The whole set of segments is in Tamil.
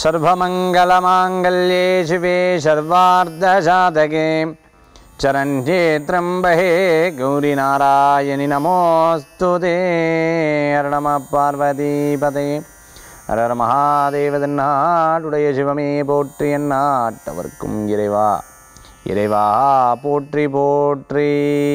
सर्वमङ्गलमाङ्गल्ये शिवे सर्वार्धसाधके चरण्ये त्र्यम्बहे गौरीनारायणि नमोऽस्तु ते हर नमः பார்வதிபதே ஹரஹர மகாதேவதன்னாடுடைய சிவமே போற்றி எந்நாட்டவர்க்கும் இறைவா இறைவா போற்றி போற்றி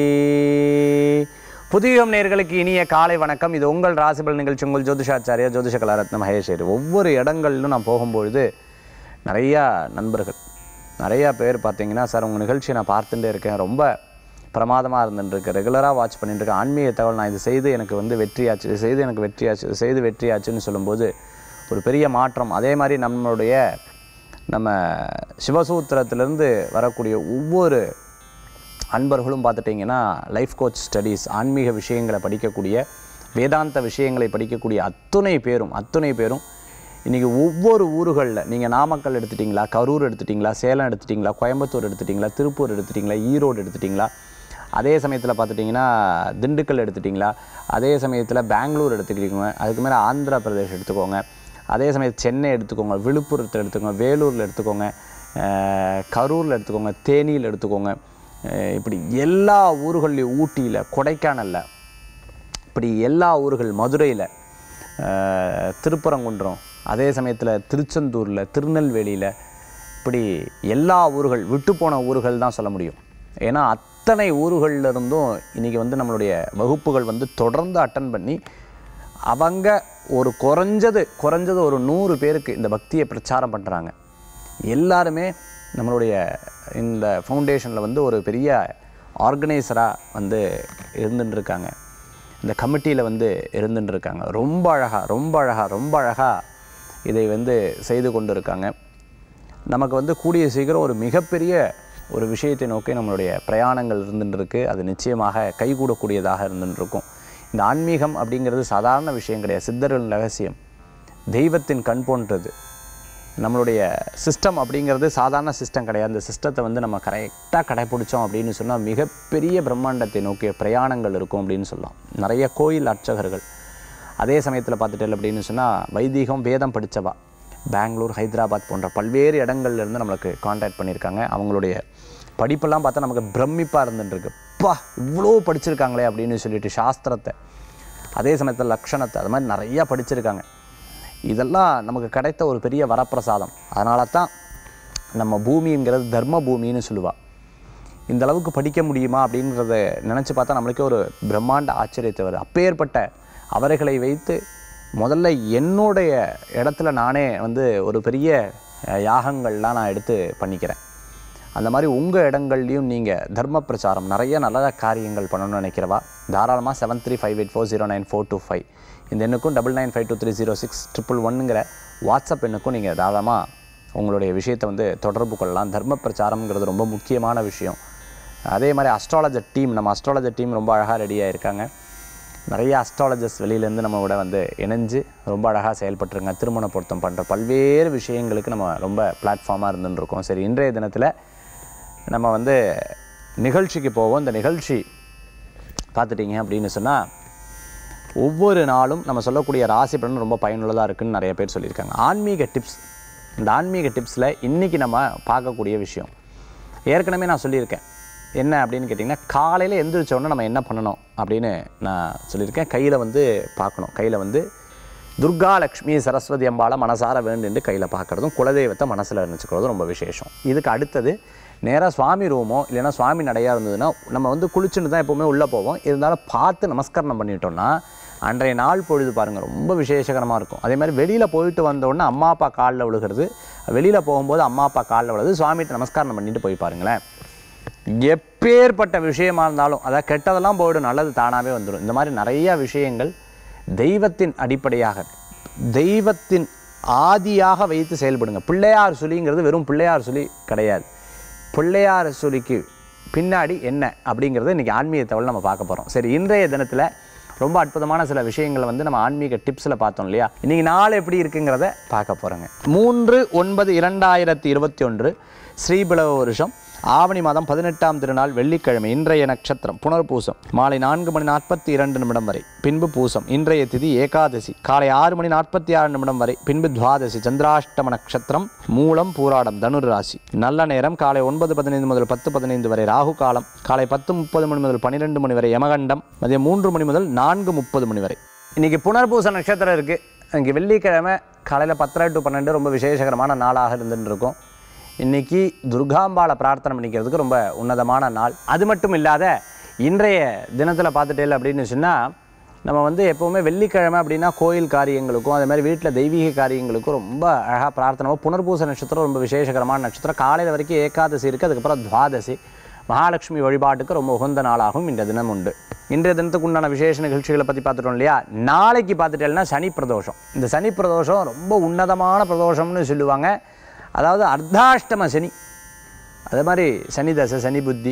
புதியம் நேர்களுக்கு இனிய காலை வணக்கம் இது உங்கள் ராசிபல் நிகழ்ச்சி உங்கள் ஜோதிஷாச்சாரியா ஜோதிஷ கலாரத்ன மகேஷர் ஒவ்வொரு இடங்களிலும் நான் போகும்பொழுது நிறையா நண்பர்கள் நிறையா பேர் பார்த்தீங்கன்னா சார் உங்கள் நிகழ்ச்சியை நான் பார்த்துட்டே இருக்கேன் ரொம்ப பிரமாதமாக இருந்துட்டுருக்கு ரெகுலராக வாட்ச் பண்ணிட்டு இருக்கேன் ஆன்மீக தகவல் நான் இது செய்து எனக்கு வந்து வெற்றியாச்சு இது செய்து எனக்கு வெற்றியாச்சு இது செய்து வெற்றியாச்சுன்னு சொல்லும்போது ஒரு பெரிய மாற்றம் அதே மாதிரி நம்மளுடைய நம்ம சிவசூத்திரத்திலேருந்து வரக்கூடிய ஒவ்வொரு அன்பர்களும் பார்த்துட்டிங்கன்னா லைஃப் கோச் ஸ்டடீஸ் ஆன்மீக விஷயங்களை படிக்கக்கூடிய வேதாந்த விஷயங்களை படிக்கக்கூடிய அத்துணை பேரும் அத்துணை பேரும் இன்றைக்கி ஒவ்வொரு ஊர்களில் நீங்கள் நாமக்கல் எடுத்துட்டிங்களா கரூர் எடுத்துட்டிங்களா சேலம் எடுத்துட்டிங்களா கோயம்புத்தூர் எடுத்துட்டிங்களா திருப்பூர் எடுத்துட்டிங்களா ஈரோடு எடுத்துட்டிங்களா அதே சமயத்தில் பார்த்துட்டிங்கன்னா திண்டுக்கல் எடுத்துட்டிங்களா அதே சமயத்தில் பெங்களூர் எடுத்துக்கிட்டீங்க அதுக்கு மேலே ஆந்திர பிரதேஷ் எடுத்துக்கோங்க அதே சமயம் சென்னை எடுத்துக்கோங்க விழுப்புரத்தில் எடுத்துக்கோங்க வேலூரில் எடுத்துக்கோங்க அஹ், கரூரில் எடுத்துக்கோங்க தேனியில் எடுத்துக்கோங்க அஹ், இப்படி எல்லா ஊர்கள்லையும் ஊட்டியில் கொடைக்கானலில் இப்படி எல்லா ஊர்கள் மதுரையில் திருப்பரங்குன்றம் அதே சமயத்தில் திருச்செந்தூரில் திருநெல்வேலியில் இப்படி எல்லா ஊர்கள் விட்டு போன ஊர்கள் தான் சொல்ல முடியும் ஏன்னா அத்தனை ஊர்கள்ல இருந்தும் இன்றைக்கி வந்து நம்மளுடைய வகுப்புகள் வந்து தொடர்ந்து அட்டன் பண்ணி அவங்க ஒரு குறைஞ்சது குறைஞ்சது ஒரு நூறு பேருக்கு இந்த பக்தியை பிரச்சாரம் பண்ணுறாங்க எல்லாருமே நம்மளுடைய இந்த ஃபவுண்டேஷனில் வந்து ஒரு பெரிய ஆர்கனைசராக வந்து இருந்துட்டு இருக்காங்க இந்த கமிட்டியில் வந்து இருந்துட்டு இருக்காங்க ரொம்ப அழகாக ரொம்ப அழகாக ரொம்ப அழகாக இதை வந்து செய்து கொண்டு இருக்காங்க நமக்கு வந்து கூடிய சீக்கிரம் ஒரு மிகப்பெரிய ஒரு விஷயத்தை நோக்கி நம்மளுடைய பிரயாணங்கள் இருந்துட்டு இருக்கு அது நிச்சயமாக கைகூடக்கூடியதாக இருந்துட்டு இருக்கும் இந்த ஆன்மீகம் அப்படிங்கிறது சாதாரண விஷயம் கிடையாது சித்தர்களின் ரகசியம் தெய்வத்தின் கண் போன்றது நம்மளுடைய சிஸ்டம் அப்படிங்கிறது சாதாரண சிஸ்டம் கிடையாது அந்த சிஸ்டத்தை வந்து நம்ம கரெக்டாக கடைப்பிடிச்சோம் அப்படின்னு சொன்னால் மிகப்பெரிய பிரம்மாண்டத்தை நோக்கிய பிரயாணங்கள் இருக்கும் அப்படின்னு சொல்லலாம் நிறைய கோயில் அர்ச்சகர்கள் அதே சமயத்தில் பார்த்துட்டேன் அப்படின்னு சொன்னால் வைதீகம் வேதம் படித்தவா பெங்களூர் ஹைதராபாத் போன்ற பல்வேறு இடங்கள்ல இருந்து நம்மளுக்கு காண்டாக்ட் பண்ணியிருக்காங்க அவங்களுடைய படிப்பெல்லாம் பார்த்தா நமக்கு பிரமிப்பாக இருந்துட்டுருக்கு பா இவ்வளோ படிச்சிருக்காங்களே அப்படின்னு சொல்லிட்டு சாஸ்திரத்தை அதே சமயத்தில் லக்ஷணத்தை அது மாதிரி நிறையா படிச்சிருக்காங்க இதெல்லாம் நமக்கு கிடைத்த ஒரு பெரிய வரப்பிரசாதம் அதனால தான் நம்ம பூமிங்கிறது தர்ம பூமின்னு சொல்லுவாள் இந்த அளவுக்கு படிக்க முடியுமா அப்படின்றத நினச்சி பார்த்தா நம்மளுக்கே ஒரு பிரம்மாண்ட ஆச்சரியத்தை வருது அப்பேற்பட்ட அவர்களை வைத்து முதல்ல என்னுடைய இடத்துல நானே வந்து ஒரு பெரிய அஹ், யாகங்கள்லாம் நான் எடுத்து பண்ணிக்கிறேன் அந்த மாதிரி உங்கள் இடங்கள்லையும் நீங்கள் தர்ம பிரச்சாரம் நிறைய நல்ல காரியங்கள் பண்ணணும்னு நினைக்கிறவா தாராளமாக seven three five eight four zero nine four two five இந்த எண்ணுக்கும் double nine five two three zero six triple ஒன்னுங்கிற வாட்ஸ்அப் எண்ணுக்கும் நீங்கள் தாராளமாக உங்களுடைய விஷயத்தை வந்து தொடர்பு கொள்ளலாம் தர்ம பிரச்சாரம்ங்கிறது ரொம்ப முக்கியமான விஷயம் அதே மாதிரி அஸ்ட்ராலஜர் டீம் நம்ம அஸ்ட்ராலஜர் டீம் ரொம்ப அழகாக ரெடியாக இருக்காங்க நிறைய அஸ்ட்ராலஜர்ஸ் வெளியிலேருந்து நம்ம கூட வந்து இணைஞ்சு ரொம்ப அழகாக செயல்பட்டுருங்க திருமண பொருத்தம் பண்ணுற பல்வேறு விஷயங்களுக்கு நம்ம ரொம்ப பிளாட்ஃபார்மாக இருந்துன்னு இருக்கோம் சரி இன்றைய தினத்தில் நம்ம வந்து நிகழ்ச்சிக்கு போவோம் இந்த நிகழ்ச்சி பார்த்துட்டிங்க அப்படின்னு சொன்னால் ஒவ்வொரு நாளும் நம்ம சொல்லக்கூடிய ராசி பலன் ரொம்ப பயனுள்ளதாக இருக்குன்னு நிறைய பேர் சொல்லியிருக்காங்க ஆன்மீக டிப்ஸ் இந்த ஆன்மீக டிப்ஸில் இன்றைக்கி நம்ம பார்க்கக்கூடிய விஷயம் ஏற்கனவே நான் சொல்லியிருக்கேன் என்ன அப்படின்னு கேட்டிங்கன்னா காலையில் எந்திரிச்ச உடனே நம்ம என்ன பண்ணணும் அப்படின்னு நான் சொல்லியிருக்கேன் கையில் வந்து பார்க்கணும் கையில் வந்து துர்கா லக்ஷ்மி சரஸ்வதி அம்பாளை மனசார வேண்டுன்னு கையில் பார்க்குறதும் குலதெய்வத்தை மனசில் நினச்சிக்கிறதும் ரொம்ப விசேஷம் இதுக்கு அடுத்தது நேராக சுவாமி ரூமோ இல்லைன்னா சுவாமி நடையாக இருந்ததுன்னா நம்ம வந்து குளிச்சுட்டு தான் எப்போவுமே உள்ளே போவோம் இருந்தாலும் பார்த்து நமஸ்கரணம் பண்ணிட்டோம்னா அன்றைய நாள் பொழுது பாருங்கள் ரொம்ப விசேஷகரமாக இருக்கும் அதே மாதிரி வெளியில் போயிட்டு வந்த உடனே அம்மா அப்பா காலில் விழுகிறது வெளியில் போகும்போது அம்மா அப்பா காலில் விழுது சுவாமிகிட்ட நமஸ்காரம் பண்ணிட்டு போய் பாருங்களேன் எப்பேற்பட்ட விஷயமா இருந்தாலும் அதாவது கெட்டதெல்லாம் போயிடும் நல்லது தானாகவே வந்துடும் இந்த மாதிரி நிறைய விஷயங்கள் தெய்வத்தின் அடிப்படையாக தெய்வத்தின் ஆதியாக வைத்து செயல்படுங்க பிள்ளையார் சுழிங்கிறது வெறும் பிள்ளையார் சுழி கிடையாது பிள்ளையார் சுழிக்கு பின்னாடி என்ன அப்படிங்கிறத இன்றைக்கி ஆன்மீக தகவல் நம்ம பார்க்க போகிறோம் சரி இன்றைய தினத்தில் ரொம்ப அற்புதமான சில விஷயங்களை வந்து நம்ம ஆன்மீக டிப்ஸில் பார்த்தோம் இல்லையா இன்றைக்கி நாள் எப்படி இருக்குங்கிறத பார்க்க போகிறோங்க மூன்று ஒன்பது இரண்டாயிரத்தி இருபத்தி ஒன்று ஸ்ரீபிளவ வருஷம் ஆவணி மாதம் பதினெட்டாம் திருநாள் வெள்ளிக்கிழமை இன்றைய நட்சத்திரம் புனர்பூசம் மாலை நான்கு மணி நாற்பத்தி இரண்டு நிமிடம் வரை பின்பு பூசம் இன்றைய திதி ஏகாதசி காலை ஆறு மணி நாற்பத்தி ஆறு நிமிடம் வரை பின்பு துவாதசி சந்திராஷ்டம நட்சத்திரம் மூலம் பூராடம் தனுர் ராசி நல்ல நேரம் காலை ஒன்பது பதினைந்து முதல் பத்து பதினைந்து வரை ராகு காலம் காலை பத்து முப்பது மணி முதல் பன்னிரெண்டு மணி வரை யமகண்டம் மதியம் மூன்று மணி முதல் நான்கு முப்பது மணி வரை இன்னைக்கு புனர்பூச நட்சத்திரம் இருக்குது இன்னைக்கு வெள்ளிக்கிழமை காலையில் பத்தரை டு பன்னெண்டு ரொம்ப விசேஷகரமான நாளாக இருந்துட்டு இருக்கும் இன்னைக்கு துர்காம்பாளை பிரார்த்தனை பண்ணிக்கிறதுக்கு ரொம்ப உன்னதமான நாள் அது மட்டும் இல்லாத இன்றைய தினத்தில் பார்த்துட்டேல் அப்படின்னு சொன்னால் நம்ம வந்து எப்போவுமே வெள்ளிக்கிழமை அப்படின்னா கோயில் காரியங்களுக்கும் அதே மாதிரி வீட்டில் தெய்வீக காரியங்களுக்கும் ரொம்ப அழகாக பிரார்த்தனை புனர்பூச நட்சத்திரம் ரொம்ப விசேஷகரமான நட்சத்திரம் காலையில் வரைக்கும் ஏகாதசி இருக்குது அதுக்கப்புறம் துவாதசி மகாலட்சுமி வழிபாட்டுக்கு ரொம்ப உகந்த நாளாகவும் இந்த தினம் உண்டு இன்றைய தினத்துக்கு உண்டான விசேஷ நிகழ்ச்சிகளை பற்றி பார்த்துட்டோம் இல்லையா நாளைக்கு பார்த்துட்டேன்னா சனி பிரதோஷம் இந்த சனி பிரதோஷம் ரொம்ப உன்னதமான பிரதோஷம்னு சொல்லுவாங்க அதாவது அர்த்தாஷ்டம சனி அதே மாதிரி சனி தசை சனி புத்தி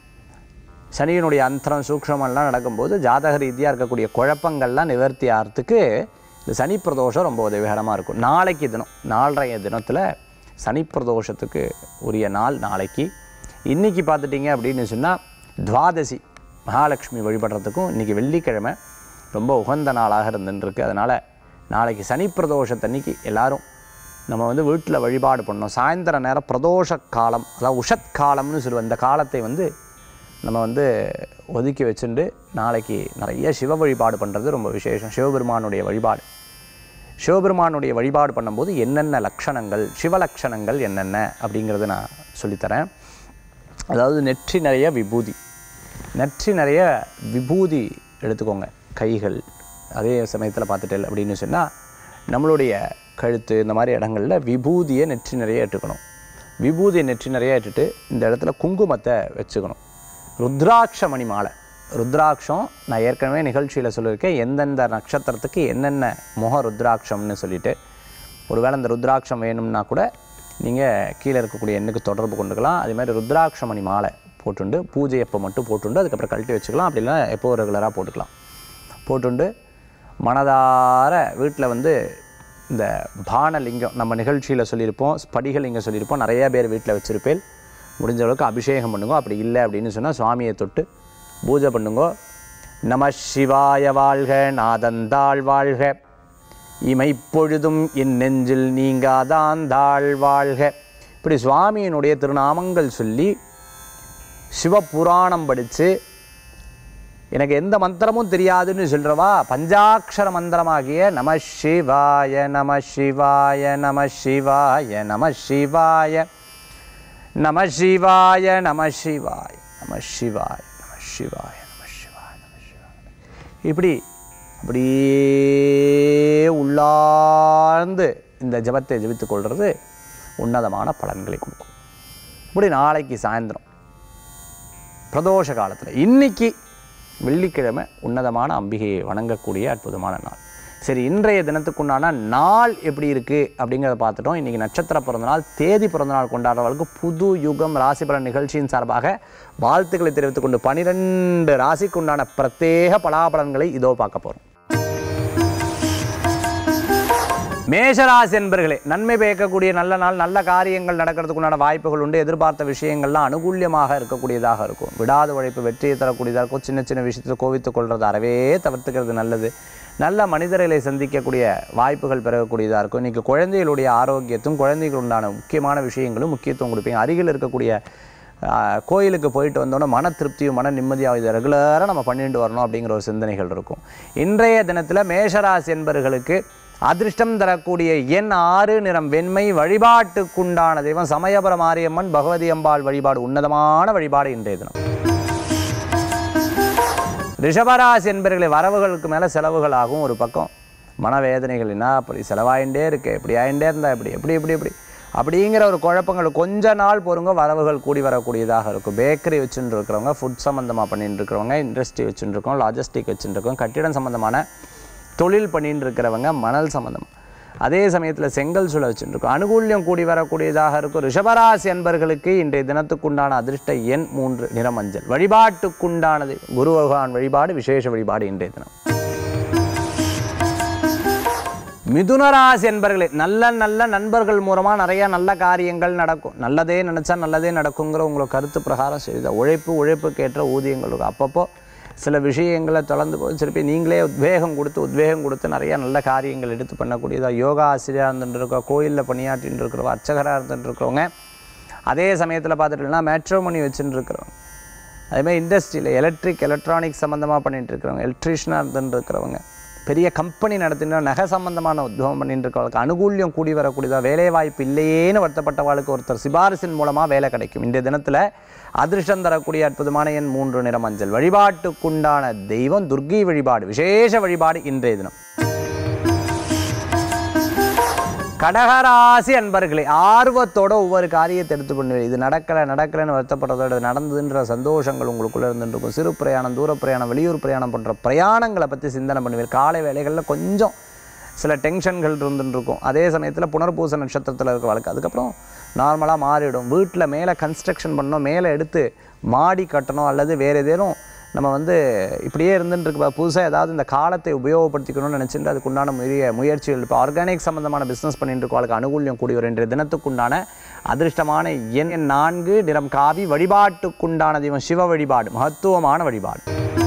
சனியினுடைய அந்தரம் சூக்ஷமெல்லாம் நடக்கும்போது ஜாதக ரீதியாக இருக்கக்கூடிய குழப்பங்கள்லாம் நிவர்த்தி ஆகிறதுக்கு இந்த சனி பிரதோஷம் ரொம்ப உதவிகரமாக இருக்கும் நாளைக்கு தினம் நாலரைய தினத்தில் சனி பிரதோஷத்துக்கு உரிய நாள் நாளைக்கு இன்றைக்கி பார்த்துட்டிங்க அப்படின்னு சொன்னால் துவாதசி மகாலட்சுமி வழிபடுறதுக்கும் இன்றைக்கி வெள்ளிக்கிழமை ரொம்ப உகந்த நாளாக இருந்துருக்கு அதனால் நாளைக்கு சனி பிரதோஷத்தன்னைக்கு எல்லாரும் நம்ம வந்து வீட்டில் வழிபாடு பண்ணோம் சாயந்தர நேரம் பிரதோஷ காலம் அதாவது உஷத் காலம்னு சொல்லுவோம் இந்த காலத்தை வந்து நம்ம வந்து ஒதுக்கி வச்சுட்டு நாளைக்கு நிறைய சிவ வழிபாடு பண்ணுறது ரொம்ப விசேஷம் சிவபெருமானுடைய வழிபாடு சிவபெருமானுடைய வழிபாடு பண்ணும்போது என்னென்ன லட்சணங்கள் சிவலட்சணங்கள் என்னென்ன அப்படிங்கிறத நான் சொல்லித்தரேன் அதாவது நெற்றி நிறைய விபூதி நெற்றி நிறைய விபூதி எடுத்துக்கோங்க கைகள் அதே சமயத்தில் பார்த்துட்டேன் அப்படின்னு சொன்னால் நம்மளுடைய கழுத்து இந்த மாதிரி இடங்களில் விபூதியை நெற்றி நிறைய எடுத்துக்கணும் விபூதியை நெற்றி நிறைய இட்டுட்டு இந்த இடத்துல குங்குமத்தை வச்சுக்கணும் ருத்ராட்ச மணி மாலை ருத்ராட்சம் நான் ஏற்கனவே நிகழ்ச்சியில் சொல்லியிருக்கேன் எந்தெந்த நட்சத்திரத்துக்கு என்னென்ன முக ருத்ராட்சம்னு சொல்லிட்டு ஒருவேளை இந்த ருத்ராட்சம் வேணும்னா கூட நீங்கள் கீழே இருக்கக்கூடிய எண்ணுக்கு தொடர்பு கொண்டுக்கலாம் அதே மாதிரி ருத்ராட்ச மணி மாலை போட்டுண்டு பூஜை எப்போ மட்டும் போட்டுண்டு அதுக்கப்புறம் கழட்டி வச்சுக்கலாம் அப்படி இல்லைன்னா எப்போ ரெகுலராக போட்டுக்கலாம் போட்டுண்டு மனதார வீட்டில் வந்து இந்த பானலிங்கம் நம்ம நிகழ்ச்சியில் சொல்லியிருப்போம் ஸ்படிகலிங்கம் சொல்லியிருப்போம் நிறைய பேர் வீட்டில் வச்சுருப்பேன் முடிஞ்ச அளவுக்கு அபிஷேகம் பண்ணுங்க அப்படி இல்லை அப்படின்னு சொன்னால் சுவாமியை தொட்டு பூஜை பண்ணுங்க நம சிவாய வாழ்க நாதந்தாள் வாழ்க இமைப்பொழுதும் என் நெஞ்சில் நீங்காதான் தாழ் வாழ்க இப்படி சுவாமியினுடைய திருநாமங்கள் சொல்லி சிவபுராணம் படித்து எனக்கு எந்த மந்திரமும் தெரியாதுன்னு சொல்கிறவா பஞ்சாட்சர மந்திரமாகிய நம சிவாய நம சிவாய நம சிவாய நம சிவாய நம சிவாய நம சிவாய நம சிவாய நம சிவாய நம சிவாய நம சிவாய இப்படி அப்படியே உள்ளார்ந்து இந்த ஜபத்தை ஜபித்துக் கொள்வது உன்னதமான பலன்களை கொடுக்கும் இப்படி நாளைக்கு சாயந்தரம் பிரதோஷ காலத்தில் இன்னைக்கு வெள்ளிக்கிழமை உன்னதமான அம்பிகையை வணங்கக்கூடிய அற்புதமான நாள் சரி இன்றைய தினத்துக்குண்டான நாள் எப்படி இருக்குது அப்படிங்கிறத பார்த்துட்டோம் இன்றைக்கி நட்சத்திர பிறந்தநாள் தேதி பிறந்தநாள் கொண்டாடுறவர்களுக்கு புது யுகம் ராசி பலன் நிகழ்ச்சியின் சார்பாக வாழ்த்துக்களை தெரிவித்துக் கொண்டு பனிரெண்டு ராசிக்குண்டான பிரத்யேக பலாபலன்களை இதோ பார்க்க போகிறோம் மேஷராசி என்பர்களே நன்மை பயக்கக்கூடிய நல்ல நாள் நல்ல காரியங்கள் நடக்கிறதுக்குண்டான வாய்ப்புகள் உண்டு எதிர்பார்த்த விஷயங்கள்லாம் அனுகூல்யமாக இருக்கக்கூடியதாக இருக்கும் விடாத உழைப்பு வெற்றியை தரக்கூடியதாக இருக்கும் சின்ன சின்ன விஷயத்தை கோவித்துக் கொள்றது அறவே தவிர்த்துக்கிறது நல்லது நல்ல மனிதர்களை சந்திக்கக்கூடிய வாய்ப்புகள் பெறக்கூடியதாக இருக்கும் இன்றைக்கி குழந்தைகளுடைய ஆரோக்கியத்தும் குழந்தைகள் உண்டான முக்கியமான விஷயங்களும் முக்கியத்துவம் கொடுப்பீங்க அருகில் இருக்கக்கூடிய ஆஹ், கோயிலுக்கு போயிட்டு வந்தோன்னே மன திருப்தியும் மன நிம்மதியாக இதை ரெகுலராக நம்ம பண்ணிட்டு வரணும் அப்படிங்கிற ஒரு சிந்தனைகள் இருக்கும் இன்றைய தினத்தில் மேஷராசி என்பர்களுக்கு அதிர்ஷ்டம் தரக்கூடிய எண் ஆறு நிறம் வெண்மை வழிபாட்டுக்குண்டான தெய்வம் சமயபுர மாரியம்மன் பகவதி அம்பாள் வழிபாடு உன்னதமான வழிபாடு இன்றைய தினம் ரிஷபராசி என்பர்களை வரவுகளுக்கு மேலே செலவுகள் ஆகும் ஒரு பக்கம் மனவேதனைகள் என்ன அப்படி செலவாயிண்டே இருக்கு இப்படி ஆயிண்டே இருந்தா இப்படி எப்படி எப்படி இப்படி அப்படிங்கிற ஒரு குழப்பங்கள் கொஞ்ச நாள் பொறுங்க வரவுகள் கூடி வரக்கூடியதாக இருக்கும் பேக்கரி வச்சுட்டு இருக்கிறவங்க ஃபுட் சம்மந்தமாக பண்ணிட்டு இருக்கிறவங்க இண்டஸ்ட்ரி வச்சுட்டு இருக்கோம் லாஜிஸ்டிக் வச்சுட்டு இருக்கோம் கட்டிடம் சம்மந்தமான தொழில் பண்ணிட்டு இருக்கிறவங்க மணல் சம்மந்தம் அதே சமயத்தில் செங்கல் சூழ வச்சுட்டு இருக்கோம் அனுகூல்யம் கூடி வரக்கூடியதாக இருக்கும் ரிஷபராசி அன்பர்களுக்கு இன்றைய தினத்துக்குண்டான அதிர்ஷ்ட எண் மூன்று நிறமஞ்சள் வழிபாட்டுக்குண்டானது குரு பகவான் வழிபாடு விசேஷ வழிபாடு இன்றைய தினம் மிதுனராசி என்பர்களே நல்ல நல்ல நண்பர்கள் மூலமாக நிறைய நல்ல காரியங்கள் நடக்கும் நல்லதே நினச்சா நல்லதே நடக்குங்கிற உங்களோட கருத்து பிரகாரம் செய்த உழைப்பு உழைப்புக்கு ஏற்ற ஊதியங்கள் இருக்கும் அப்பப்போ சில விஷயங்களை தொடர்ந்து போய் திருப்பி நீங்களே உத்வேகம் கொடுத்து உத்வேகம் கொடுத்து நிறைய நல்ல காரியங்கள் எடுத்து பண்ணக்கூடியதாக யோகா ஆசிரியராக இருந்துட்டு இருக்கோம் கோயிலில் பணியாற்றிட்டு இருக்கிறவங்க அர்ச்சகராக இருந்துட்டு இருக்கிறவங்க அதே சமயத்தில் பார்த்துட்டீங்கன்னா மேட்ரோமணி வச்சுட்டு இருக்கிறவங்க அதேமாதிரி இண்டஸ்ட்ரியில் எலக்ட்ரிக் எலக்ட்ரானிக் சம்மந்தமாக பண்ணிட்டு இருக்கிறவங்க எலக்ட்ரீஷியனாக இருந்துட்டு இருக்கிறவங்க பெரிய கம்பெனி நடத்தின நகை சம்பந்தமான உத்தியோகம் பண்ணிட்டு இருக்கிறவங்களுக்கு அனுகூல்யம் கூடி வரக்கூடியதாக வேலை வாய்ப்பு இல்லையேன்னு வருத்தப்பட்டவாளுக்கு ஒருத்தர் சிபாரிசின் மூலமாக வேலை கிடைக்கும் இன்றைய தினத்தில் அதிர்ஷ்டம் தரக்கூடிய அற்புதமான எண் மூன்று நிற மஞ்சள் வழிபாட்டுக்குண்டான தெய்வம் துர்கை வழிபாடு விசேஷ வழிபாடு இன்றைய தினம் கடகராசி அன்பர்களே ஆர்வத்தோட ஒவ்வொரு காரியத்தை எடுத்து பண்ணுவீங்க இது நடக்கலை நடக்கலைன்னு வருத்தப்படுறதோட நடந்ததுன்ற சந்தோஷங்கள் உங்களுக்குள்ளே இருந்துருக்கும் சிறு பிரயாணம் தூர பிரயாணம் வெளியூர் பிரயாணம் போன்ற பிரயாணங்களை பற்றி சிந்தனை பண்ணுவீர் காலை வேலைகளில் கொஞ்சம் சில டென்ஷன்கள் இருந்துட்டு இருக்கும் அதே சமயத்தில் புனர்பூச நட்சத்திரத்தில் இருக்கிற வாழ்க்கை அதுக்கப்புறம் நார்மலாக மாறிடும் வீட்டில் மேலே கன்ஸ்ட்ரக்ஷன் பண்ணணும் மேலே எடுத்து மாடி கட்டணும் அல்லது வேறு ஏதேனும் நம்ம வந்து இப்படியே இருந்துட்டு இருக்க புதுசாக ஏதாவது இந்த காலத்தை உபயோகப்படுத்திக்கணும்னு நினச்சிட்டு அதுக்குண்டான முய முயற்சிகள் இப்போ ஆர்கானிக் சம்மந்தமான பிஸ்னஸ் பண்ணிட்டு இருக்கவங்களுக்கு அனுகூல்யம் கூடி வரும் இன்றைய தினத்துக்குண்டான அதிர்ஷ்டமான எண் நான்கு நிறம் காவி வழிபாட்டுக்குண்டான தெய்வம் சிவ வழிபாடு மகத்துவமான வழிபாடு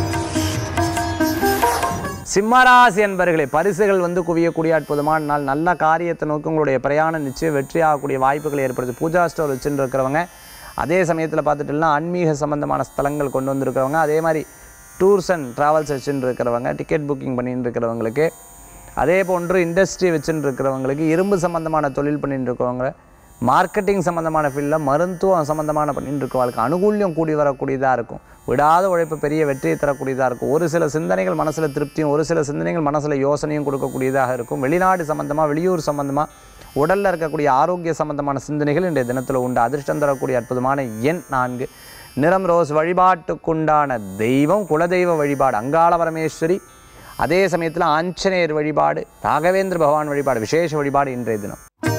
சிம்மராசி என்பர்களே பரிசுகள் வந்து குவியக்கூடிய அற்புதமான நாள் நல்ல காரியத்தை நோக்கி உங்களுடைய பிரயாணம் நிச்சயம் வெற்றி ஆகக்கூடிய வாய்ப்புகளை ஏற்படுது பூஜா ஸ்டோர் வச்சுட்டு இருக்கிறவங்க அதே சமயத்தில் பார்த்துட்டுலாம் ஆன்மீக சம்பந்தமான ஸ்தலங்கள் கொண்டு வந்திருக்கிறவங்க அதே மாதிரி டூர்ஸ் அண்ட் ட்ராவல்ஸ் வச்சுட்டு இருக்கிறவங்க டிக்கெட் புக்கிங் பண்ணிட்டு இருக்கிறவங்களுக்கு அதே போன்று இண்டஸ்ட்ரி வச்சுட்டு இருக்கிறவங்களுக்கு இரும்பு சம்பந்தமான தொழில் பண்ணிட்டு இருக்கிறவங்க மார்க்கெட்டிங் சம்மந்தமான ஃபீல்டில் மருத்துவம் சம்மந்தமான பண்ணிட்டு இருக்கவங்களுக்கு அனுகூல்யம் கூடி வரக்கூடியதாக இருக்கும் விடாத உழைப்பு பெரிய வெற்றியை தரக்கூடியதாக இருக்கும் ஒரு சில சிந்தனைகள் மனசில் திருப்தியும் ஒரு சில சிந்தனைகள் மனசில் யோசனையும் கொடுக்கக்கூடியதாக இருக்கும் வெளிநாடு சம்மந்தமாக வெளியூர் சம்மந்தமாக உடலில் இருக்கக்கூடிய ஆரோக்கிய சம்பந்தமான சிந்தனைகள் இன்றைய தினத்தில் உண்டு அதிர்ஷ்டம் தரக்கூடிய அற்புதமான எண் நான்கு நிறம் ரோஸ் வழிபாட்டுக்குண்டான தெய்வம் குலதெய்வ வழிபாடு அங்காள பரமேஸ்வரி அதே சமயத்தில் ஆஞ்சநேயர் வழிபாடு ராகவேந்திர பகவான் வழிபாடு விசேஷ வழிபாடு இன்றைய தினம்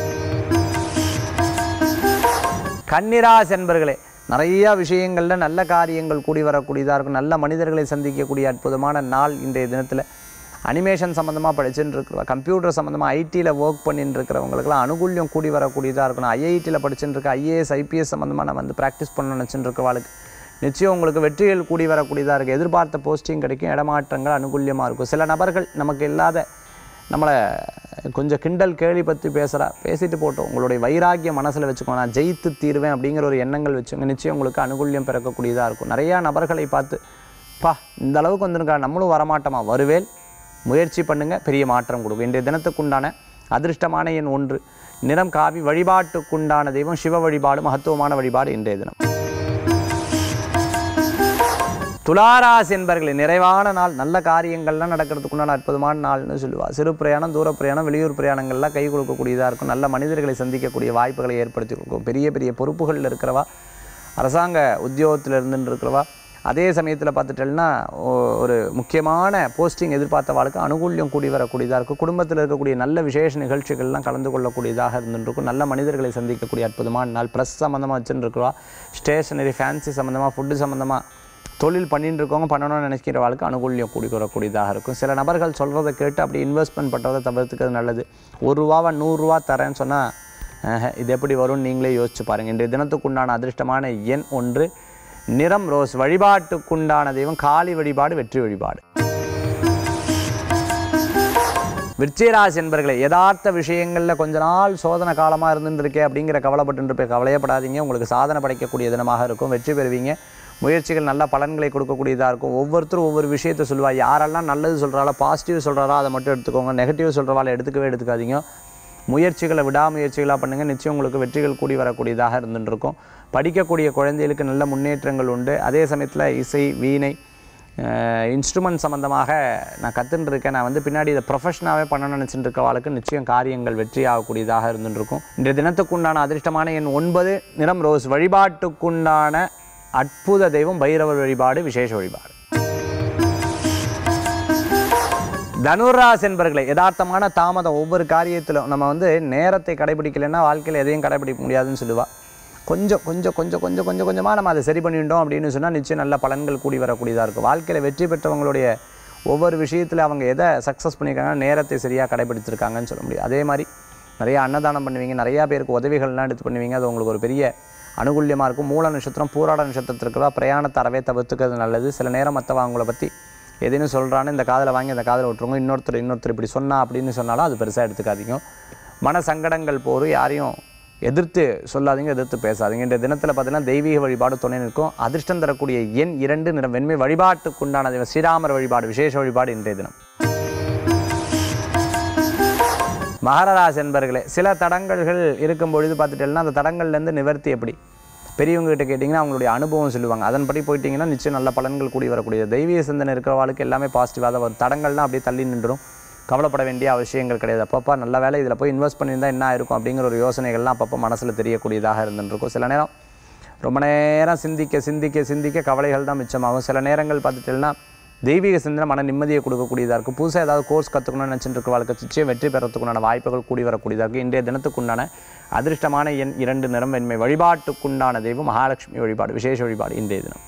கன்னிராசி என்பர்களே நிறைய விஷயங்களில் நல்ல காரியங்கள் கூடி வரக்கூடியதாக இருக்கும் நல்ல மனிதர்களை சந்திக்கக்கூடிய அற்புதமான நாள் இன்றைய தினத்தில் அனிமேஷன் சம்மந்தமாக படிச்சுட்டு இருக்கிறவங்க கம்ப்யூட்டர் சம்மந்தமாக ஐடியில் ஒர்க் பண்ணிட்டு இருக்கிறவங்களுக்குலாம் அனுகூல்யம் கூடி வரக்கூடியதாக இருக்கணும் ஐஐடியில் படிச்சுட்டு இருக்க ஐஏஎஸ் ஐபிஎஸ் சம்மந்தமாக நம்ம வந்து ப்ராக்டிஸ் பண்ண நினச்சிட்டு இருக்கிறவாளுக்கு நிச்சயம் உங்களுக்கு வெற்றிகள் கூடி வரக்கூடியதாக இருக்குது எதிர்பார்த்த போஸ்டிங் கிடைக்கும் இடமாற்றங்கள் அனுகூல்யமாக இருக்கும் சில நபர்கள் நமக்கு இல்லாத நம்மளை கொஞ்சம் கிண்டல் கேலி பற்றி பேசுகிறா பேசிட்டு போட்டோம் உங்களுடைய வைராக்கியம் மனசில் வச்சுக்கோ நான் ஜெயித்து தீர்வேன் அப்படிங்கிற ஒரு எண்ணங்கள் வச்சுங்க நிச்சயம் உங்களுக்கு அனுகூல்யம் பிறக்கக்கூடியதாக இருக்கும் நிறையா நபர்களை பார்த்து பா இந்த அளவுக்கு வந்திருக்கா நம்மளும் வரமாட்டோமா வருவேல் முயற்சி பண்ணுங்கள் பெரிய மாற்றம் கொடுக்கும் இன்றைய தினத்துக்குண்டான அதிர்ஷ்டமான எண் ஒன்று நிறம் காவி வழிபாட்டுக்குண்டான தெய்வம் சிவ வழிபாடு மகத்துவமான வழிபாடு இன்றைய தினம் துளாராசி என்பர்களே நிறைவான நாள் நல்ல காரியங்கள்லாம் நடக்கிறதுக்குண்டான அற்புதமான நாள்னு சொல்லுவா சிறு பிரயாணம் தூர பிரயாணம் வெளியூர் பிரயாணங்கள்லாம் கை கொடுக்கக்கூடியதாக இருக்கும் நல்ல மனிதர்களை சந்திக்கக்கூடிய வாய்ப்புகளை ஏற்படுத்தி கொடுக்கும் பெரிய பெரிய பொறுப்புகளில் இருக்கிறவா அரசாங்க உத்தியோகத்தில் இருந்துட்டு இருக்கிறவா அதே சமயத்தில் பார்த்துட்டேன்னா ஒரு முக்கியமான போஸ்டிங் எதிர்பார்த்தவாளுக்கு அனுகூல்யம் கூடி வரக்கூடியதாக இருக்கும் குடும்பத்தில் இருக்கக்கூடிய நல்ல விசேஷ நிகழ்ச்சிகள்லாம் கலந்து கொள்ளக்கூடியதாக இருந்துட்டு இருக்கும் நல்ல மனிதர்களை சந்திக்கக்கூடிய அற்புதமான நாள் ப்ரெஸ் சம்மந்தமாக வச்சுட்டு இருக்கிறவா ஸ்டேஷனரி ஃபேன்சி சம்மந்தமாக ஃபுட்டு சம்மந்தமாக தொழில் பண்ணிட்டு இருக்கவங்க பண்ணணும்னு நினைக்கிறவாளுக்கு அனுகூல்யம் கூடி வரக்கூடியதாக இருக்கும் சில நபர்கள் சொல்கிறத கேட்டு அப்படி இன்வெஸ்ட்மெண்ட் பண்ணுறதை தவிர்த்துக்கிறது நல்லது ஒரு ரூபாவை நூறுரூவா தரேன்னு சொன்னால் இது எப்படி வரும்னு நீங்களே யோசிச்சு பாருங்கள் இன்றைய தினத்துக்குண்டான அதிர்ஷ்டமான எண் ஒன்று நிறம் ரோஸ் வழிபாட்டுக்குண்டான தெய்வம் காளி வழிபாடு வெற்றி வழிபாடு விருச்சிகராசி என்பர்களே யதார்த்த விஷயங்களில் கொஞ்ச நாள் சோதனை காலமாக இருந்துட்டு இருக்கே அப்படிங்கிற கவலைப்பட்டு போய் கவலையப்படாதீங்க உங்களுக்கு சாதனை படைக்கக்கூடிய தினமாக இருக்கும் வெற்றி பெறுவீங்க முயற்சிகள் நல்ல பலன்களை கொடுக்கக்கூடியதாக இருக்கும் ஒவ்வொருத்தரும் ஒவ்வொரு விஷயத்தை சொல்லுவா யாரெல்லாம் நல்லது சொல்கிறாளோ பாசிட்டிவ் சொல்கிறாரோ அதை மட்டும் எடுத்துக்கோங்க நெகட்டிவ் சொல்கிறவாளை எடுத்துக்கவே எடுத்துக்காதீங்க முயற்சிகளை விடாமுயற்சிகளாக பண்ணுங்கள் நிச்சயம் உங்களுக்கு வெற்றிகள் கூடி வரக்கூடியதாக இருந்துட்டு இருக்கும் படிக்கக்கூடிய குழந்தைகளுக்கு நல்ல முன்னேற்றங்கள் உண்டு அதே சமயத்தில் இசை வீணை இன்ஸ்ட்ருமெண்ட் சம்மந்தமாக நான் கற்றுன்னு இருக்கேன் நான் வந்து பின்னாடி இதை ப்ரொஃபஷனாகவே பண்ணணும்னு நினச்சிட்டு இருக்கவாளுக்கு நிச்சயம் காரியங்கள் வெற்றி ஆகக்கூடியதாக இருந்துட்டு இருக்கும் இன்றைய தினத்துக்குண்டான அதிர்ஷ்டமான எண் ஒன்பது நிறம் ரோஸ் வழிபாட்டுக்குண்டான அற்புத தெய்வம் பைரவர் வழிபாடு விசேஷ வழிபாடு தனுராஸ் என்பர்களே யதார்த்தமான தாமதம் ஒவ்வொரு காரியத்திலும் நம்ம வந்து நேரத்தை கடைபிடிக்கலைன்னா வாழ்க்கையில் எதையும் கடைபிடிக்க முடியாதுன்னு சொல்லுவா கொஞ்சம் கொஞ்சம் கொஞ்சம் கொஞ்சம் கொஞ்சம் கொஞ்சமாக நம்ம அதை சரி பண்ணிட்டோம் அப்படின்னு சொன்னால் நிச்சயம் நல்ல பலன்கள் கூடி வரக்கூடியதாக இருக்கும் வாழ்க்கையில் வெற்றி பெற்றவங்களுடைய ஒவ்வொரு விஷயத்தில் அவங்க எதை சக்ஸஸ் பண்ணியிருக்காங்க நேரத்தை சரியாக கடைபிடிச்சிருக்காங்கன்னு சொல்ல முடியும் அதே மாதிரி நிறைய அன்னதானம் பண்ணுவீங்க நிறையா பேருக்கு உதவிகள்லாம் எடுத்து பண்ணுவீங்க அது உங்களுக்கு ஒரு பெரிய அனுகூல்யமாக இருக்கும் மூல நட்சத்திரம் பூராட நட்சத்திரத்திற்குலாம் பிரயாணத்தை அறவே தவிர்த்துக்கிறது நல்லது சில நேரம் மற்றவங்க அவங்கள பற்றி எதுன்னு சொல்கிறான்னு இந்த காதில் வாங்கி இந்த காதில் விட்டுருங்க இன்னொருத்தர் இன்னொருத்தர் இப்படி சொன்னா அப்படின்னு சொன்னாலும் அது பெருசாக எடுத்துக்காதீங்க மன சங்கடங்கள் போர் யாரையும் எதிர்த்து சொல்லாதீங்க எதிர்த்து பேசாதீங்க இந்த தினத்தில் பார்த்தீங்கன்னா தெய்வீக வழிபாடு துணை நிற்கும் அதிர்ஷ்டம் தரக்கூடிய எண் இரண்டு நிறம் வெண்மை வழிபாட்டுக்குண்டான தெய்வம் ஸ்ரீராமர் வழிபாடு விசேஷ வழிபாடு இன்றைய தினம் மகரராசி என்பர்களே சில தடங்கல்கள் இருக்கும் பொழுது பார்த்துட்டேன்னா அந்த தடங்கள்லேருந்து நிவர்த்தி எப்படி பெரியவங்க கிட்ட கேட்டிங்கன்னா அவங்களுடைய அனுபவம் சொல்லுவாங்க அதன்படி போயிட்டீங்கன்னா நிச்சயம் நல்ல பலன்கள் கூடி வரக்கூடியது தெய்வீக சிந்தனை இருக்கிறவாளுக்கு எல்லாமே பாசிட்டிவாக தான் வரும் தடங்கள்லாம் அப்படியே தள்ளி நின்றுடும் கவலைப்பட வேண்டிய அவசியங்கள் கிடையாது அப்பப்போ நல்ல வேலை இதில் போய் இன்வெஸ்ட் பண்ணியிருந்தா என்ன இருக்கும் அப்படிங்கிற ஒரு யோசனைகள்லாம் அப்பப்போ மனசில் தெரியக்கூடியதாக இருந்துருக்கும் சில நேரம் ரொம்ப நேரம் சிந்திக்க சிந்திக்க சிந்திக்க கவலைகள் தான் மிச்சமாகும் சில நேரங்கள் பார்த்துட்டேன்னா தெய்வீக சிந்தனை மன நிம்மதியை கொடுக்கக்கூடியதாக இருக்கும் புதுசாக ஏதாவது கோர்ஸ் கற்றுக்கணும்னு நினச்சிட்டு இருக்க வாழ்க்கை நிச்சயம் வெற்றி பெறத்துக்குண்டான வாய்ப்புகள் கூடி வரக்கூடியதாக இருக்கும் இன்றைய தினத்துக்குண்டான அதிர்ஷ்டமான எண் இரண்டு நிறம் வெண்மை வழிபாட்டுக்குண்டான தெய்வம் மகாலட்சுமி வழிபாடு விசேஷ வழிபாடு இன்றைய தினம்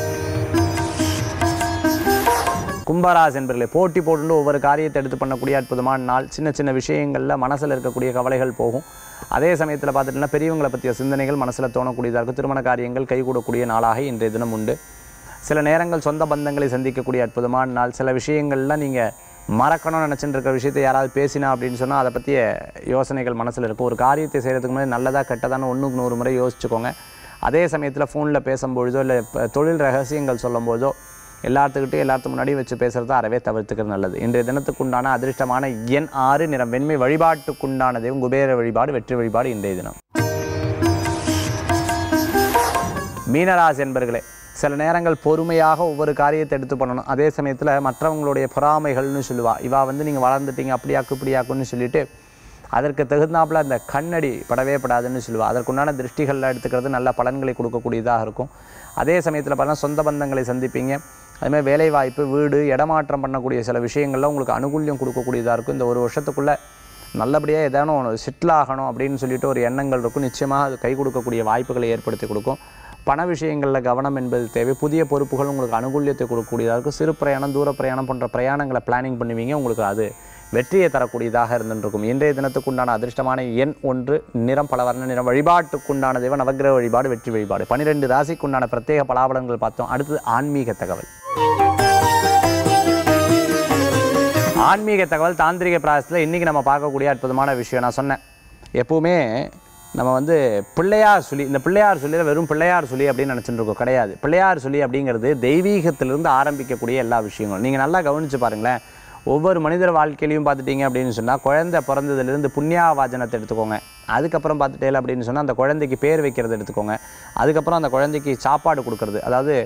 கும்பராசி என்பர்களே போட்டி போட்டு ஒவ்வொரு காரியத்தை எடுத்து பண்ணக்கூடிய அற்புதமான நாள் சின்ன சின்ன விஷயங்களில் மனசில் இருக்கக்கூடிய கவலைகள் போகும் அதே சமயத்தில் பார்த்துட்டீங்கன்னா பெரியவங்களை பற்றிய சிந்தனைகள் மனசில் தோணக்கூடியதாக இருக்கும் திருமண காரியங்கள் கைகூடக்கூடிய நாளாக இன்றைய தினம் உண்டு சில நேரங்கள் சொந்த பந்தங்களை சந்திக்கக்கூடிய அற்புதமான நாள் சில விஷயங்கள்லாம் நீங்கள் மறக்கணும்னு நினச்சிட்டு இருக்கிற விஷயத்தை யாராவது பேசினா அப்படின்னு சொன்னால் அதை பற்றிய யோசனைகள் மனசில் இருக்கும் ஒரு காரியத்தை செய்கிறதுக்கு முன்னாடி நல்லதா கெட்டதான்னு ஒன்றுக்கு நூறு முறை யோசிச்சுக்கோங்க அதே சமயத்தில் ஃபோனில் பேசும்பொழுதோ இல்லை இப்ப தொழில் ரகசியங்கள் சொல்லும்போதோ எல்லாத்துக்கிட்டையும் எல்லாத்துக்கு முன்னாடியும் வச்சு பேசுகிறத அறவே தவிர்த்துக்கிறது நல்லது இன்றைய தினத்துக்குண்டான அதிர்ஷ்டமான எண் ஆறு நிறம் வெண்மை வழிபாட்டுக்குண்டான தெய்வம் குபேர வழிபாடு வெற்றி வழிபாடு இன்றைய தினம் மீனராசி என்பர்களே சில நேரங்கள் பொறுமையாக ஒவ்வொரு காரியத்தை எடுத்து பண்ணணும் அதே சமயத்தில் மற்றவங்களுடைய பொறாமைகள்னு சொல்லுவா இவா வந்து நீங்கள் வளர்ந்துட்டீங்க அப்படியாக்கு இப்படியாக்குன்னு சொல்லிட்டு அதற்கு தகுந்தாப்புல அந்த கண்ணடி படவே படாதுன்னு சொல்லுவா அதற்குண்டான திருஷ்டிகளில் எடுத்துக்கிறது நல்ல பலன்களை கொடுக்கக்கூடியதாக இருக்கும் அதே சமயத்தில் பார்த்தா சொந்த பந்தங்களை சந்திப்பீங்க அதுமாதிரி வேலை வாய்ப்பு வீடு இடமாற்றம் பண்ணக்கூடிய சில விஷயங்கள்லாம் உங்களுக்கு அனுகூல்யம் கொடுக்கக்கூடியதாக இருக்கும் இந்த ஒரு வருஷத்துக்குள்ளே நல்லபடியாக ஏதானும் ஒன்று செட்டில் ஆகணும் அப்படின்னு சொல்லிட்டு ஒரு எண்ணங்கள் இருக்கும் நிச்சயமாக அது கை கொடுக்கக்கூடிய வாய்ப்புகளை ஏற்படுத்தி கொடுக்கும் பண விஷயங்களில் கவனம் என்பது தேவை புதிய பொறுப்புகள் உங்களுக்கு அனுகூல்யத்தை கொடுக்கக்கூடியதாக இருக்கும் சிறு பிரயாணம் தூர பிரயாணம் போன்ற பிரயாணங்களை பிளானிங் பண்ணுவீங்க உங்களுக்கு அது வெற்றியை தரக்கூடியதாக இருந்துருக்கும் இன்றைய தினத்துக்குண்டான அதிர்ஷ்டமான எண் ஒன்று நிறம் பல வர்ண நிறம் வழிபாட்டுக்குண்டான தெய்வம் நவக்கிரக வழிபாடு வெற்றி வழிபாடு பன்னிரெண்டு ராசிக்குண்டான பிரத்யேக பலாபலன்கள் பார்த்தோம் அடுத்தது ஆன்மீக தகவல் ஆன்மீக தகவல் தாந்திரிக பிராயசத்தில் இன்றைக்கி நம்ம பார்க்கக்கூடிய அற்புதமான விஷயம் நான் சொன்னேன் எப்பவுமே நம்ம வந்து பிள்ளையார் சொல்லி இந்த பிள்ளையார் சொல்லியில் வெறும் பிள்ளையார் சொல்லி அப்படின்னு நினச்சிட்டு இருக்கோம் கிடையாது பிள்ளையார் சொல்லி அப்படிங்கிறது தெய்வீகத்திலிருந்து ஆரம்பிக்கக்கூடிய எல்லா விஷயங்களும் நீங்கள் நல்லா கவனித்து பாருங்களேன் ஒவ்வொரு மனிதர் வாழ்க்கையிலையும் பார்த்துட்டீங்க அப்படின்னு சொன்னால் குழந்தை பிறந்ததுலேருந்து புண்ணியாவாஜனத்தை எடுத்துக்கோங்க அதுக்கப்புறம் பார்த்துட்டேல அப்படின்னு சொன்னால் அந்த குழந்தைக்கு பேர் வைக்கிறது எடுத்துக்கோங்க அதுக்கப்புறம் அந்த குழந்தைக்கு சாப்பாடு கொடுக்கறது அதாவது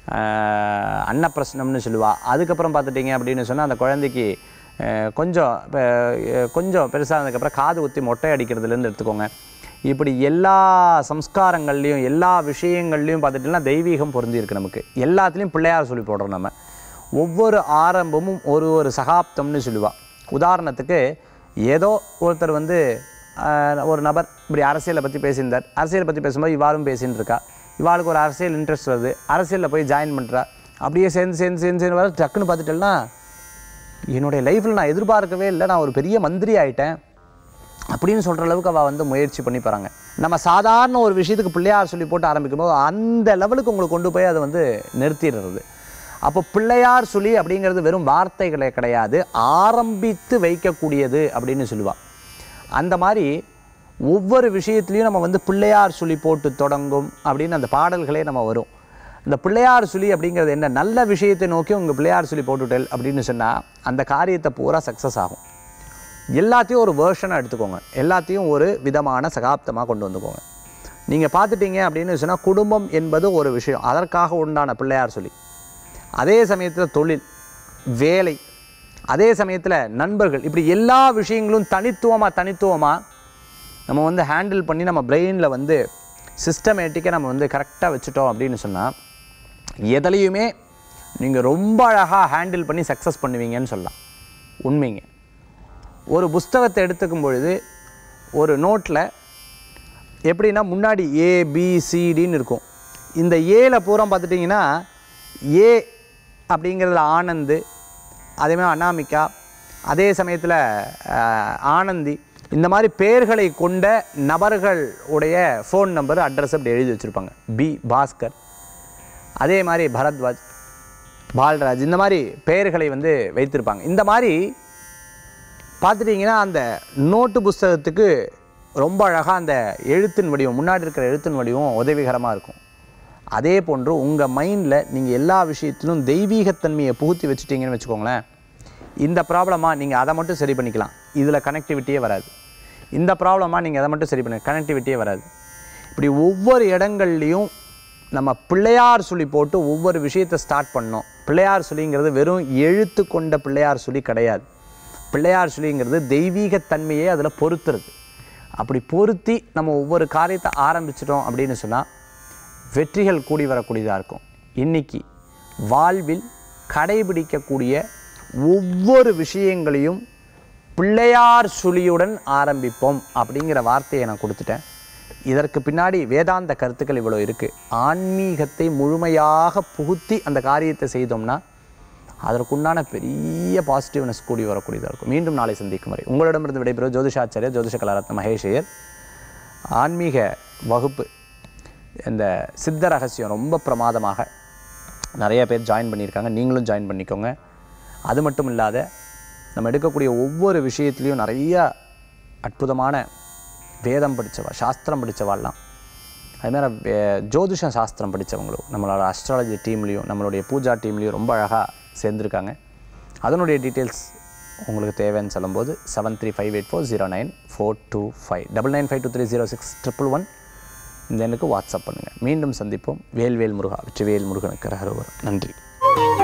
ஆஹ், அன்னப்பிரசனம்னு சொல்லுவா அதுக்கப்புறம் பார்த்துட்டீங்க அப்படின்னு சொன்னால் அந்த குழந்தைக்கு ஆஹ், கொஞ்சம் இப்போ, ஆஹ், கொஞ்சம் பெருசானதுக்கப்புறம் காது குத்தி மொட்டை அடிக்கிறதுலேருந்து எடுத்துக்கோங்க இப்படி எல்லா சம்ஸ்காரங்கள்லையும் எல்லா விஷயங்கள்லையும் பார்த்துட்டிங்கன்னா தெய்வீகம் பொருந்திருக்கு நமக்கு எல்லாத்துலேயும் பிள்ளையார் சொல்லி போடுறோம் நம்ம ஒவ்வொரு ஆரம்பமும் ஒரு ஒரு சகாப்தம்னு சொல்லுவாள் உதாரணத்துக்கு ஏதோ ஒருத்தர் வந்து ஆஹ், ஒரு நபர் இப்படி அரசியலை பற்றி பேசியிருந்தார் அரசியலை பற்றி பேசும்போது இவாளும் பேசின்னு இருக்கா இவாளுக்கு ஒரு அரசியல் இன்ட்ரெஸ்ட் வருது அரசியலில் போய் ஜாயின் பண்ணுறா அப்படியே சேர்ந்து சேர்ந்து சேர்ந்து சேர்ந்து வர டக்குன்னு பார்த்துட்டேன்னா என்னுடைய லைஃப்பில் நான் எதிர்பார்க்கவே இல்லை நான் ஒரு பெரிய மந்திரி ஆயிட்டேன் அப்படின்னு சொல்கிற அளவுக்கு அவள் வந்து முயற்சி பண்ணி போகிறாங்க நம்ம சாதாரண ஒரு விஷயத்துக்கு பிள்ளையார் சொல்லி போட்டு ஆரம்பிக்கும் போது அந்த லெவலுக்கு உங்களை கொண்டு போய் அதை வந்து நிறுத்திடுறது அப்போ பிள்ளையார் சொல்லி அப்படிங்கிறது வெறும் வார்த்தைகளே கிடையாது ஆரம்பித்து வைக்கக்கூடியது அப்படின்னு சொல்லுவாள் அந்த மாதிரி ஒவ்வொரு விஷயத்துலையும் நம்ம வந்து பிள்ளையார் சொல்லி போட்டு தொடங்கும் அப்படின்னு அந்த பாடல்களே நம்ம வரும் இந்த பிள்ளையார் சொல்லி அப்படிங்கிறது என்ன நல்ல விஷயத்தை நோக்கி உங்கள் பிள்ளையார் சொல்லி போட்டுட்டல் அப்படின்னு சொன்னால் அந்த காரியத்தை பூரா சக்ஸஸ் ஆகும் எல்லாத்தையும் ஒரு வேர்ஷனாக எடுத்துக்கோங்க எல்லாத்தையும் ஒரு விதமான சகாப்தமாக கொண்டு வந்துக்கோங்க நீங்கள் பார்த்துட்டீங்க அப்படின்னு சொன்னால் குடும்பம் என்பது ஒரு விஷயம் அதற்காக உண்டான பிள்ளையார் சொல்லி அதே சமயத்தில் தொழில் வேலை அதே சமயத்தில் நண்பர்கள் இப்படி எல்லா விஷயங்களும் தனித்துவமாக தனித்துவமாக நம்ம வந்து ஹேண்டில் பண்ணி நம்ம பிரெயினில் வந்து சிஸ்டமேட்டிக்காக நம்ம வந்து கரெக்டாக வச்சுட்டோம் அப்படின்னு சொன்னால் எதுலையுமே நீங்கள் ரொம்ப அழகாக ஹேண்டில் பண்ணி சக்ஸஸ் பண்ணுவீங்கன்னு சொல்லலாம் உண்மைங்க ஒரு புஸ்தகத்தை எடுத்துக்கும் பொழுது ஒரு நோட்டில் எப்படின்னா முன்னாடி ஏ பி சிடின்னு இருக்கும் இந்த ஏல பூரா பார்த்துட்டிங்கன்னா ஏ அப்படிங்கிறதுல ஆனந்து அதேமாதிரி அனாமிகா அதே சமயத்தில் ஆனந்தி இந்த மாதிரி பெயர்களை கொண்ட நபர்கள் உடைய ஃபோன் நம்பர் அட்ரஸ் அப்படி எழுதி வச்சுருப்பாங்க பி பாஸ்கர் அதே மாதிரி பரத்வாஜ் பால்ராஜ் இந்த மாதிரி பெயர்களை வந்து வைத்திருப்பாங்க இந்த மாதிரி பார்த்துட்டிங்கன்னா அந்த நோட்டு புஸ்தகத்துக்கு ரொம்ப அழகாக அந்த எழுத்தின் வடிவம் முன்னாடி இருக்கிற எழுத்தின் வடிவம் உதவிகரமாக இருக்கும் அதே போன்று உங்கள் மைண்டில் நீங்கள் எல்லா விஷயத்திலும் தெய்வீகத்தன்மையை புகுத்தி வச்சுட்டீங்கன்னு வச்சுக்கோங்களேன் இந்த ப்ராப்ளமாக நீங்கள் அதை மட்டும் சரி பண்ணிக்கலாம் இதில் கனெக்டிவிட்டியே வராது இந்த ப்ராப்ளமாக நீங்கள் அதை மட்டும் சரி பண்ண கனெக்டிவிட்டியே வராது இப்படி ஒவ்வொரு இடங்கள்லையும் நம்ம பிள்ளையார் சொல்லி போட்டு ஒவ்வொரு விஷயத்தை ஸ்டார்ட் பண்ணோம் பிள்ளையார் சொல்லிங்கிறது வெறும் எழுத்து கொண்ட பிள்ளையார் சொல்லி கிடையாது பிள்ளையார் சொல்லிங்கிறது தெய்வீகத்தன்மையே அதில் பொறுத்துறது அப்படி பொருத்தி நம்ம ஒவ்வொரு காரியத்தை ஆரம்பிச்சிட்டோம் அப்படின்னு சொன்னால் வெற்றிகள் கூடி வரக்கூடியதாக இருக்கும் இன்னைக்கு வாழ்வில் கடைபிடிக்கக்கூடிய ஒவ்வொரு விஷயங்களையும் பிள்ளையார் சுழியுடன் ஆரம்பிப்போம் அப்படிங்கிற வார்த்தையை நான் கொடுத்துட்டேன் இதற்கு பின்னாடி வேதாந்த கருத்துக்கள் இவ்வளோ இருக்குது ஆன்மீகத்தை முழுமையாக புகுத்தி அந்த காரியத்தை செய்தோம்னா அதற்குண்டான பெரிய பாசிட்டிவ்னஸ் கூடி வரக்கூடியதாக இருக்கும் மீண்டும் நாளை சந்திக்கும் வரை உங்களிடமிருந்து விடைபெறும் ஜோதிஷாச்சாரியர் ஜோதிஷ கலாரத்ன மகேஷையர் ஆன்மீக வகுப்பு இந்த சித்த ரகசியம் ரொம்ப பிரமாதமாக நிறைய பேர் ஜாயின் பண்ணியிருக்காங்க நீங்களும் ஜாயின் பண்ணிக்கோங்க அது மட்டும் இல்லாத நம்ம எடுக்கக்கூடிய ஒவ்வொரு விஷயத்துலேயும் நிறைய அற்புதமான வேதம் படித்தவா சாஸ்திரம் படித்தவாள்லாம் அதுமாதிரி வே- ஜோதிஷ சாஸ்திரம் படித்தவங்களும் நம்மளோட அஸ்ட்ராலஜி டீம்லேயும் நம்மளுடைய பூஜா டீம்லேயும் ரொம்ப அழகாக சேர்ந்துருக்காங்க அதனுடைய டீட்டெயில்ஸ் உங்களுக்கு தேவைன்னு சொல்லும்போது seven three five eight four zero nine four two five double nine five two three zero six triple one இந்த எண்ணுக்கு வாட்ஸ்அப் பண்ணுங்கள் மீண்டும் சந்திப்போம் வேல்வேல் முருகா வெற்றிவேல் முருகனுக்கு ரகரோவர் நன்றி